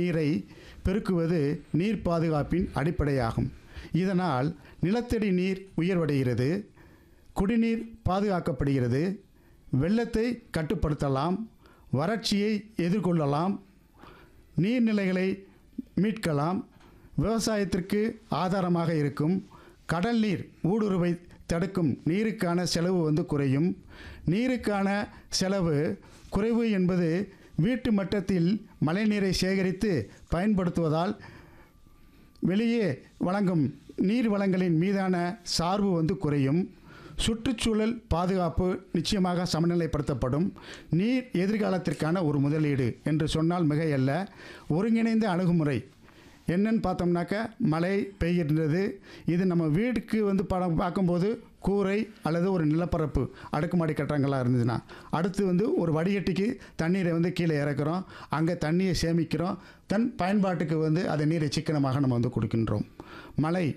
நீரை பெருக்குவது நீர் பாதுகாப்பின் அடிப்படையாகும் இதனால் நிலத்தடி நீர் உயர்வடைகிறது குடிநீர் பாதுகாக்கப்படுகிறது வெள்ளத்தை கட்டுப்படுத்தலாம் வறட்சியை எதிர்கொள்ளலாம் நீர்நிலைகளை மீட்கலாம் விவசாயத்திற்கு ஆதாரமாக இருக்கும் கடல் நீர் ஊடுருவை தடுக்கும் நீருக்கான செலவு வந்து குறையும் நீருக்கான செலவு குறைவு என்பது வீட்டு மட்டத்தில் மழைநீரை சேகரித்து பயன்படுத்துவதால் வெளியே வழங்கும் நீர் வளங்களின் மீதான சார்பு வந்து குறையும் சுற்றுச்சூழல் பாதுகாப்பு நிச்சயமாக சமநிலைப்படுத்தப்படும் நீர் எதிர்காலத்திற்கான ஒரு முதலீடு என்று சொன்னால் மிகையல்ல ஒருங்கிணைந்த அணுகுமுறை என்னன்னு பார்த்தோம்னாக்கா மழை பெய்கின்றது இது நம்ம வீட்டுக்கு வந்து படம் பார்க்கும்போது கூரை அல்லது ஒரு நிலப்பரப்பு அடுக்குமாடி கட்டடங்களாக இருந்ததுன்னா அடுத்து வந்து ஒரு வடிகட்டிக்கு தண்ணீரை வந்து கீழே இறக்குறோம் அங்கே தண்ணியை சேமிக்கிறோம் தன் பயன்பாட்டுக்கு வந்து அதை நீரை சிக்கனமாக நம்ம வந்து கொடுக்கின்றோம் மழை